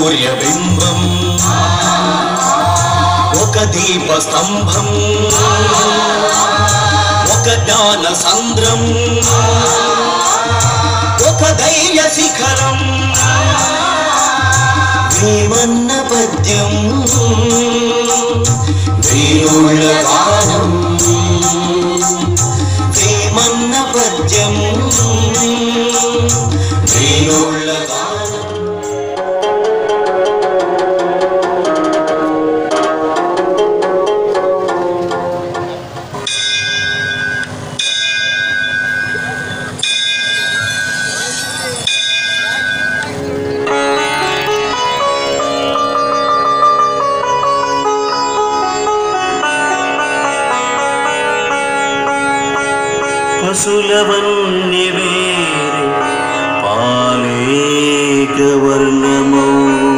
సూర్యబింబం ఒక దీప స్తంభం ఒక జ్ఞాన సంద్రం ఒక ధైర్య శిఖరం వేమన్న పద్యం వేణుళ్ళ గానం వేమన్న పద్యం వేణుళ్ళ గానం పశులవన్నీ వేరే పాలేక వర్ణమౌ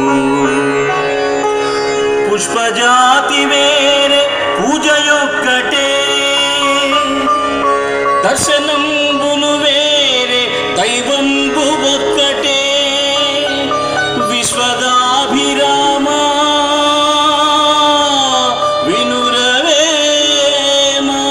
పుష్పజాతి వేరే పూజయొక్కటే దర్శనంబులు వేరే దైవంబు ఒక్కటే విశ్వదాభిరామా వినురవేమా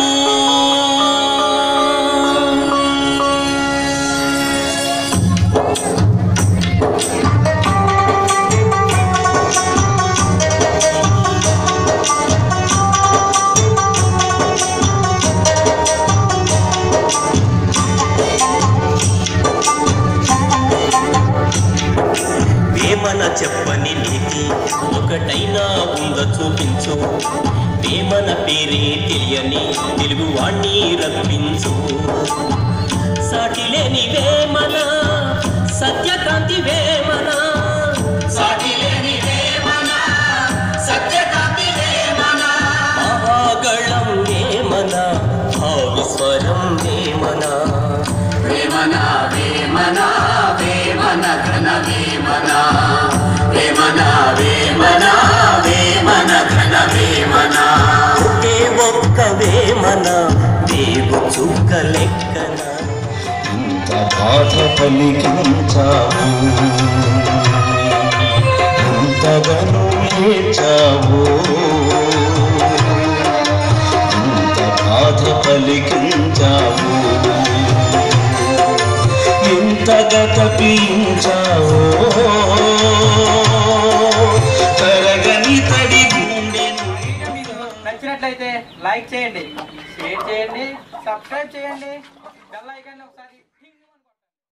వేమన చెప్పని నీతి ఒకటైనా ఉంద చూపించు వేమన పేరే తెలియని తెలుగు వాణ్ణి రప్పించు సాటి లేని వేమన సత్యకాంతి వేమన సాటి లేని వేమన సత్యకాంతి వేమన మహాగళం వేమన భావిస్వరం వేమన వేమన వేమన వేమన ఘన వేమన వేమన వేమన వేమన ఘన వేమన ఒకే ఒక్క వేమన దేవు చుక్క లెక్కన ఇంత బాధ పలికించావు ఇంతగను ఏడ్చావు ఇంత బాధ పలికించావు ఇంతగా తప్పించావు తరగని తడి గుండెను మీకు నచ్చినట్లయితే లైక్ చేయండి షేర్ చేయండి సబ్స్క్రైబ్ చేయండి బెల్ ఐకాన్ ఒకసారి